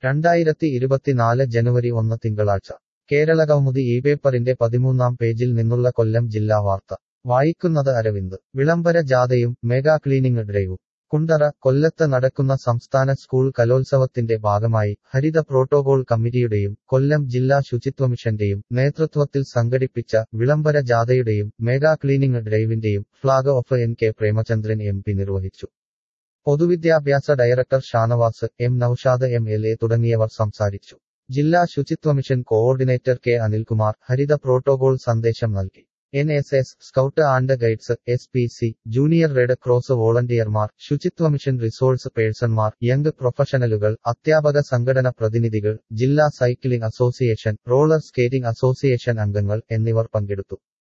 രണ്ടായിരത്തി ഇരുപത്തിനാല് ജനുവരി ഒന്ന് തിങ്കളാഴ്ച കേരളകൗമുദി ഈ പേപ്പറിന്റെ പതിമൂന്നാം പേജിൽ നിന്നുള്ള കൊല്ലം ജില്ലാ വാർത്ത വായിക്കുന്നത് അരവിന്ദ് വിളംബര ജാഥയും മെഗാ ക്ലീനിംഗ് ഡ്രൈവും കുണ്ടറ കൊല്ലത്ത് നടക്കുന്ന സംസ്ഥാന സ്കൂൾ കലോത്സവത്തിന്റെ ഭാഗമായി ഹരിത പ്രോട്ടോകോൾ കമ്മിറ്റിയുടെയും കൊല്ലം ജില്ലാ ശുചിത്വ മിഷന്റെയും നേതൃത്വത്തിൽ സംഘടിപ്പിച്ച വിളംബര ജാഥയുടെയും മെഗാ ക്ലീനിംഗ് ഡ്രൈവിന്റെയും flag off N K Premachandran M P നിർവഹിച്ചു പൊതുവിദ്യാഭ്യാസ director Shanavas M Noushad M L A തുടങ്ങിയവർ സംസാരിച്ചു ജില്ലാ ശുചിത്വ mission coordinator K Anilkumar Haritha protocol സന്ദേശം നൽകി N S S scout and guides S P C junior red cross വോളണ്ടിയർമാർ ശുചിത്വ മിഷൻ റിസോഴ്സ് പേഴ്സൺമാർ യങ് പ്രൊഫഷണലുകൾ അധ്യാപക സംഘടന പ്രതിനിധികൾ ജില്ലാ cycling association roller skating association അംഗങ്ങൾ എന്നിവർ പങ്കെടുത്തു